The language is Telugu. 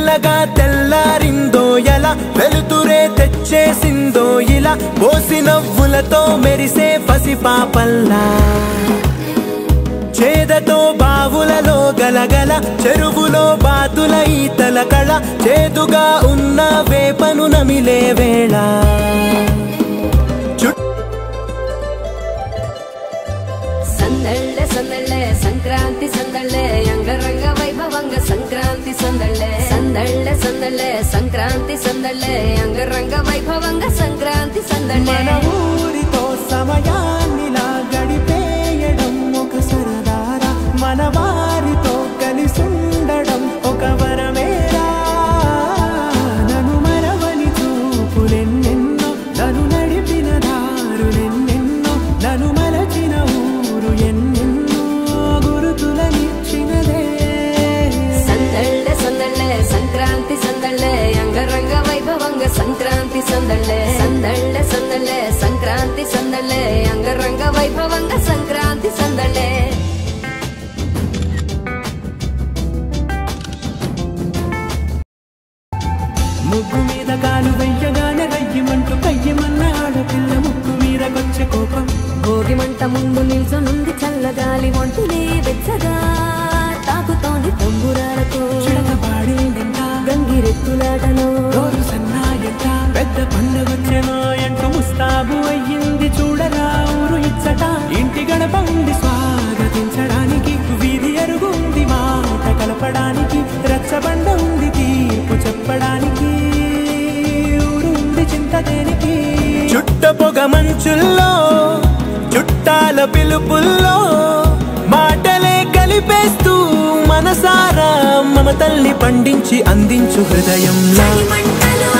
మెల్లగా తెల్లారిందో ఎలా వెలుతురే తెచ్చేసిందో ఇలా పోసి నవ్వులతో మెరిసే పసిపాపల్లా చేదతో బావులలో గలగల చెరువులో బాతుల ఈతల కళ చేదుగా ఉన్న వేపను నమిలే వేళ చుట్టూ సందళ్ళ సందళ్ళ సంక్రాంతి సందళ్ళ అంగరంగ వైభవంగ సంక్రాంతి సందళ్ళ సందళ్ళ సందళ్ళ సంక్రాంతి సందళ్ళ అంగరంగ వైభవంగ సంక్రాంతి సందళ్ళ మన ఊరితో సమయాన్నిలా గడిపేయడం ఒక సరదారా మన వారితో కలిసుండడం ఒక వరమేరా నన్ను మరవని చూపులెన్నెన్నో నన్ను నడిపిన దారులెన్నెన్నో నన్ను మలచిన ఊరు ఎన్నెన్నో గురుతులనిచ్చినదే సందళ్ళ సందళ్ళ సంక్రాంతి సందళ్ళ అంగరంగ వైభవంగ సంక్రాంతి సందళ్ళ సందళ్ళ సందళ్ళ సంక్రాంతి సందళ్ళ అంగరంగ వైభవంగ సంక్రాంతి సందళ్ళ ముగ్గు మీద కాలు వెయ్యగానే రయ్యమంటూ కయ్యమన్న ఆడపిల్ల ముక్కు మీదకొచ్చే కోపం భోగి మంట ముందు నిల్చొనుంది చల్లగాలి ఒంటినే వెచ్చగా తాకుతోంది తంబురాలతో చిడక పాడిందంట గంగిరెత్తులాటలో రోజు సన్నాయంట పెద్ద పండుగొచ్చెనో ఎంటూ ముస్తాబు అయ్యింది చూడరా ఊరు ఇచ్చట ఇంటి గడప ఉంది స్వాగతించడానికి వీధి అరుగుంది మాట కలపడానికి రచ్చబండ ఉంది తీర్పు చెప్పడానికి ఊరు ఉంది చింత దేనికి చుట్ట పొగ మంచుల్లో చుట్టాల పిలుపుల్లో మాటలే కలిపేస్తూ మనసారా మమతల్ని పండించి అందించు హృదయంలా మంటలో